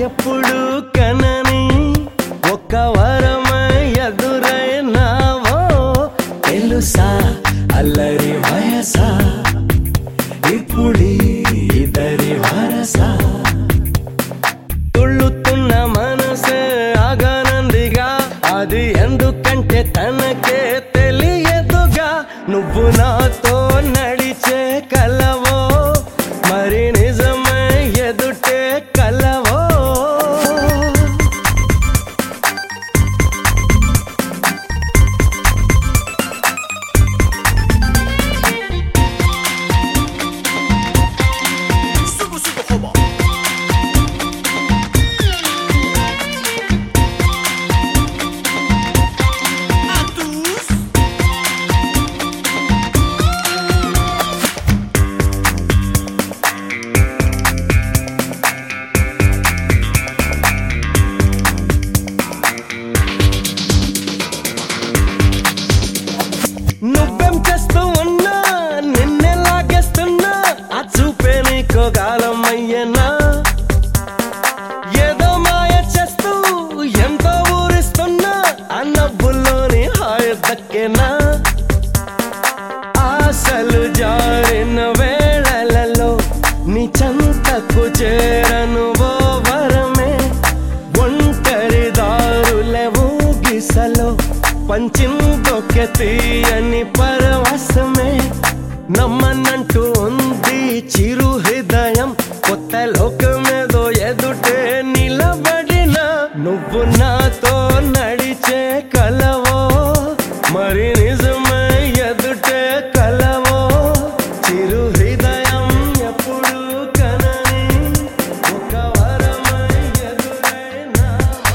ఎప్పుడు కనని ఒక్క వరమై ఎదురైనావో తెలుసా అల్లరి వయసా ఇప్పుడీ ఇద్దరి వరసా తుళ్ళుతున్న మనసే ఆగానందిగా అది ఎందుకంటే తనకే తెలియదుగా నువ్వు నాతో నడిచే కలవో మరి నిజమై ఎదుటే కలవో Sugu sugu hoba. Atus. నువ్వేం చేస్తూ ఉన్నా నిన్నే లాగేస్తున్నా ఆ చూపే నీకో గాలం అయ్యేనా ఏదో మాయ చేస్తూ ఎంతో ఊరిస్తున్నా ఆ నవ్వుల్లోని హాయి దక్కేనా ఆశలు జారిన వేళలలో నీ చంతకు చేరను ఓ వరమే ఒంటరి దారులెవో గిసలో పంచిందొక్క తీయని పరవశమే నమ్మనంటూ ఉంది చిరు హృదయం కొత్త లోకమేదో ఎదుటే నిలబడిన నువ్వు నాతో నడిచే కలవో మరి నిజమై ఎదుటే కలవో చిరు హృదయం ఎప్పుడు కనని ఒక వరమై ఎదురైనా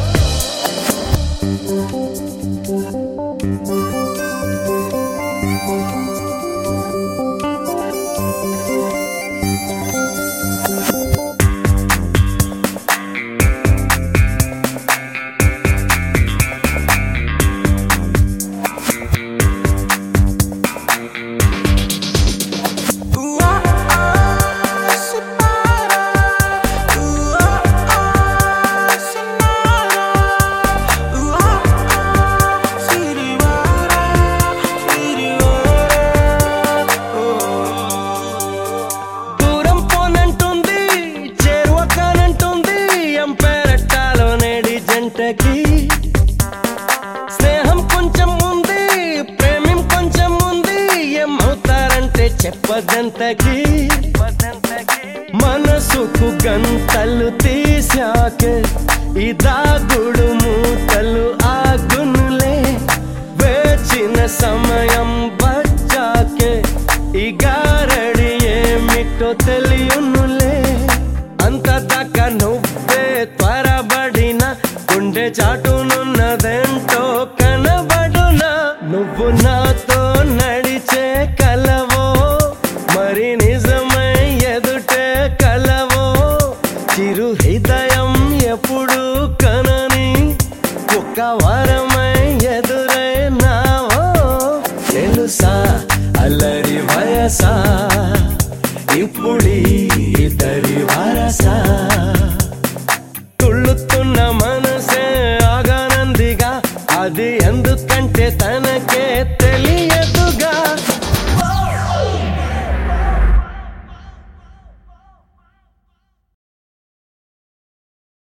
దూరం పోనంటుంది చేరువ కానంటుంది ఎంపెరట్టాలో నేడి జంటకి స్నేహం కొంచెం ఉంది ప్రేమం కొంచెం ఉంది ఏమవుతారంటే చెప్పదంతకి మనసుకు గంతలు తీశాకే ఈ దాగుడు మూతలు ఆగునులే వేచిన సమయం వచ్చాకే ఈ గారడి ఏమిటో తెలియనులే అంత దాకా నువ్వే త్వరబడిన గుండె చాటునున్నదెంటో కనబడునా నువ్వు నాతో నడిచే కలవో మరి నిజమై ఎదుటే కలవో చిరు హృదయం ఎప్పుడు కనని ఒక్క వరమై ఎదురైనావో తెలుసా అల్లరి వయసా ఇప్పుడీ ఇద్దరి వరసా తుళ్ళుతున్న మనసే ఆగానందిగా అది ఎందుకంటే తనకే తెలియ